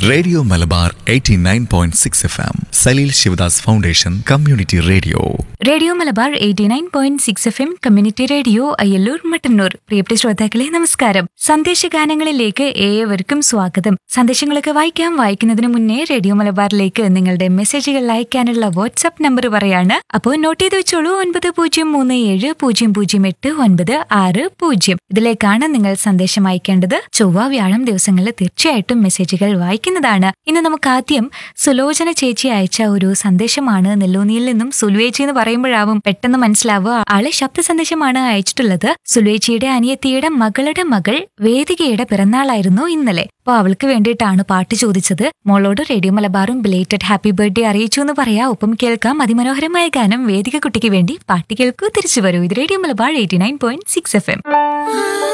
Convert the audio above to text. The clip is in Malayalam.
radio Malabar 89.6 point six F M Saleel Sivadas foundation community radio radio Malabar eighty nine point six F M community radio Ayyallur Mattannur പ്രിയപ്പെട്ട ശ്രോതാക്കളെ നമസ്കാരം സന്ദേശഗാനങ്ങളിലേക്ക് ഏവർക്കും സ്വാഗതം സന്ദേശങ്ങളൊക്കെ വായിക്കാം വായിക്കുന്നതിന് മുന്നേ റേഡിയോ മലബാറിലേക്ക് നിങ്ങളുടെ മെസ്സേജുകൾ അയക്കാനുള്ള വാട്സ്ആപ്പ് നമ്പർ പറയാണ് അപ്പോൾ നോട്ട് ചെയ്ത് വെച്ചോളൂ ഒൻപത് പൂജ്യം മൂന്ന് ഏഴ് പൂജ്യം പൂജ്യം എട്ട് ഒൻപത് ആറ് പൂജ്യം ഇതിലേക്കാണ് നിങ്ങൾ സന്ദേശം അയക്കേണ്ടത് ചൊവ്വ വ്യാഴം ദിവസങ്ങളിൽ തീർച്ചയായിട്ടും മെസ്സേജുകൾ വായിക്കുന്നതാണ് ഇന്ന് നമുക്ക് ആദ്യം സുലോചന ചേച്ചി അയച്ച ഒരു സന്ദേശമാണ് നെല്ലൂനിയിൽ നിന്നും സുലുവേച്ചി എന്ന് പറയുമ്പോഴാവും പെട്ടെന്ന് മനസ്സിലാവുക ആള് ശബ്ദ സന്ദേശമാണ് അയച്ചിട്ടുള്ളത് സുലുവേച്ചിയുടെ അനിയത്തിയുടെ മകളുടെ മകൾ വേദികയുടെ പിറന്നാളായിരുന്നു ഇന്നലെ അപ്പൊ അവൾക്ക് വേണ്ടിയിട്ടാണ് പാട്ട് ചോദിച്ചത് മോളോട് റേഡിയോ മലബാറും ബിലേറ്റഡ് ഹാപ്പി ബർത്ത്ഡേ അറിയിച്ചു എന്ന് പറയാ ഒപ്പം കേൾക്കാം അതിമനോഹരമായ ഗാനം വേദിക കുട്ടിക്ക് വേണ്ടി പാട്ട് കേൾക്കൂ തിരിച്ചു വരൂ ഇത് radio Malabar eighty nine point six F M